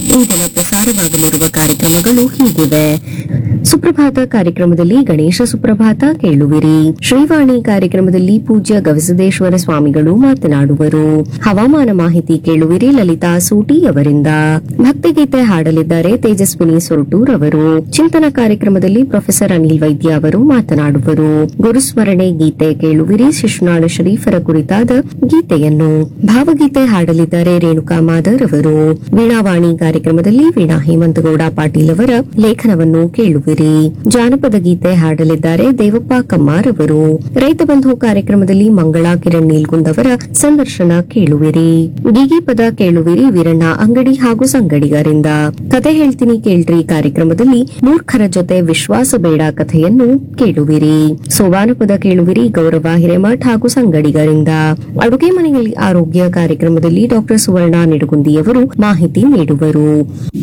ಈ ದಿನ ಪ್ರಸಾರವಾಗಲಿರುವ ಕಾರ್ಯಕ್ರಮಗಳು ಹೀಗಿವೆ ಸುಪ್ರಭಾತ ಕಾರ್ಯಕ್ರಮದಲ್ಲಿ ಗಣೇಶ ಸುಪ್ರಭಾತ ಕೇಳುವಿರಿ ಶ್ರೀವಾಣಿ ಕಾರ್ಯಕ್ರಮದಲ್ಲಿ ಪೂಜ್ಯ ಗವಿಸಿದ್ದೇಶ್ವರ ಸ್ವಾಮಿಗಳು ಮಾತನಾಡುವರು ಹವಾಮಾನ ಮಾಹಿತಿ ಕೇಳುವಿರಿ ಲಲಿತಾ ಸೂಟಿ ಅವರಿಂದ ಭಕ್ತಿಗೀತೆ ಹಾಡಲಿದ್ದಾರೆ ತೇಜಸ್ವಿನಿ ಸೊರಟೂರ್ ಅವರು ಚಿಂತನ ಕಾರ್ಯಕ್ರಮದಲ್ಲಿ ಪ್ರೊಫೆಸರ್ ಅನಿಲ್ ವೈದ್ಯ ಅವರು ಮಾತನಾಡುವರು ಗುರುಸ್ಮರಣೆ ಗೀತೆ ಕೇಳುವಿರಿ ಶಿಶುನಾಳ ಶರೀಫರ ಕುರಿತಾದ ಗೀತೆಯನ್ನು ಭಾವಗೀತೆ ಹಾಡಲಿದ್ದಾರೆ ರೇಣುಕಾ ಮಾದರ್ ಅವರು ವೀಣಾವಾಣಿ ಕಾರ್ಯಕ್ರಮದಲ್ಲಿ ವೀಣಾ ಹೇಮಂತಗೌಡ ಪಾಟೀಲ್ ಅವರ ಲೇಖನವನ್ನು ಕೇಳುವಿರಿ ಜಾನಪದ ಗೀತೆ ಹಾಡಲಿದ್ದಾರೆ ದೇವಪ್ಪ ಕಮ್ಮಾರ್ ಅವರು ರೈತ ಬಂಧು ಕಾರ್ಯಕ್ರಮದಲ್ಲಿ ಮಂಗಳಾ ಕಿರಣ್ ನೀಲ್ಗುಂದ್ ಅವರ ಸಂದರ್ಶನ ಕೇಳುವಿರಿ ಗೀಗಿ ಪದ ಕೇಳುವಿರಿ ವೀರಣ್ಣ ಅಂಗಡಿ ಹಾಗೂ ಸಂಗಡಿಗರಿಂದ ಕತೆ ಹೇಳ್ತೀನಿ ಕೇಳ್ರಿ ಕಾರ್ಯಕ್ರಮದಲ್ಲಿ ಮೂರ್ಖರ ಜೊತೆ ವಿಶ್ವಾಸ ಬೇಡ ಕಥೆಯನ್ನು ಕೇಳುವಿರಿ ಸೋಬಾನ ಪದ ಕೇಳುವಿರಿ ಗೌರವ ಹಿರೇಮಠ್ ಹಾಗೂ ಸಂಗಡಿಗರಿಂದ ಅಡುಗೆ ಮನೆಯಲ್ಲಿ ಆರೋಗ್ಯ ಕಾರ್ಯಕ್ರಮದಲ್ಲಿ ಡಾಕ್ಟರ್ ಸುವರ್ಣ ನಿಡುಗುಂದಿಯವರು ಮಾಹಿತಿ ನೀಡುವರು